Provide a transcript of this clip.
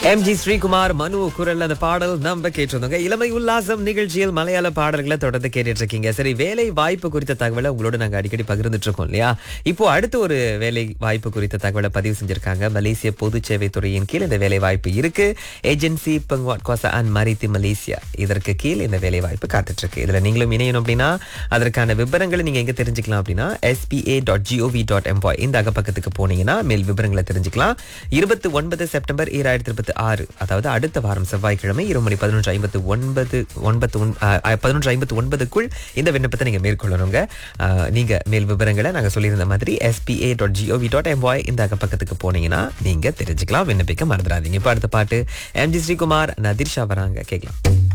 MG Sreekumar மனு குரல் அந்த பாடல் நம்ம கேட்டிருந்தோங்க இளமை உல்லாசம் நிகழ்ச்சியில் மலையாள பாடல்களை தொடர்ந்து கேட்டுட்டு இருக்கீங்க சரி வேலை வாய்ப்பு குறித்த தகவலை உங்களோட நாங்க அடிக்கடி பகிர்ந்துட்டு இருக்கோம் இல்லையா இப்போ அடுத்து ஒரு வேலை வாய்ப்பு குறித்த தகவலை பதிவு செஞ்சிருக்காங்க மலேசிய பொது சேவை துறையின் கீழ் இந்த வேலை வாய்ப்பு இருக்கு ஏஜென்சி பங்வாட் கோசா அண்ட் மரித்தி மலேசியா இதற்கு கீழ் இந்த வேலை வாய்ப்பு காத்துட்டு இருக்கு இதுல நீங்களும் இணையணும் அப்படின்னா அதற்கான விவரங்களை நீங்க எங்க தெரிஞ்சுக்கலாம் அப்படின்னா SPA dot GOV dot MY இந்த அகப்பக்கத்துக்கு போனீங்கன்னா மேல் விவரங்களை தெரிஞ்சுக்கலாம் இருபத்தி ஒன்பது செப்டம்பர் ஈராயிரத்தி இருபத்தி ஆறு அதாவது அடுத்த வாரம் செவ்வாய்க்கிழமை இரு மணி பதினொன்று ஐம்பத்து ஒன்பது ஒன்பத்து ஒன்- அஹ், அஹ், பதினொன்று ஐம்பத்து ஒன்பதுக்குள் இந்த விண்ணப்பத்தை நீங்க மேற்கொள்ளணுங்க அஹ், நீங்க மேல் விவரங்களை நாங்க சொல்லியிருந்த மாதிரி SPA dot GOV dot MY இந்த அகப்பக்கத்துக்கு போனீங்கன்னா நீங்க தெரிஞ்சுக்கலாம் விண்ணப்பிக்க மறந்துடாதீங்க இப்போ அடுத்த பாட்டு எம்ஜி ஸ்ரீகுமார் நதிர்ஷா வராங்க கேட்கலாம்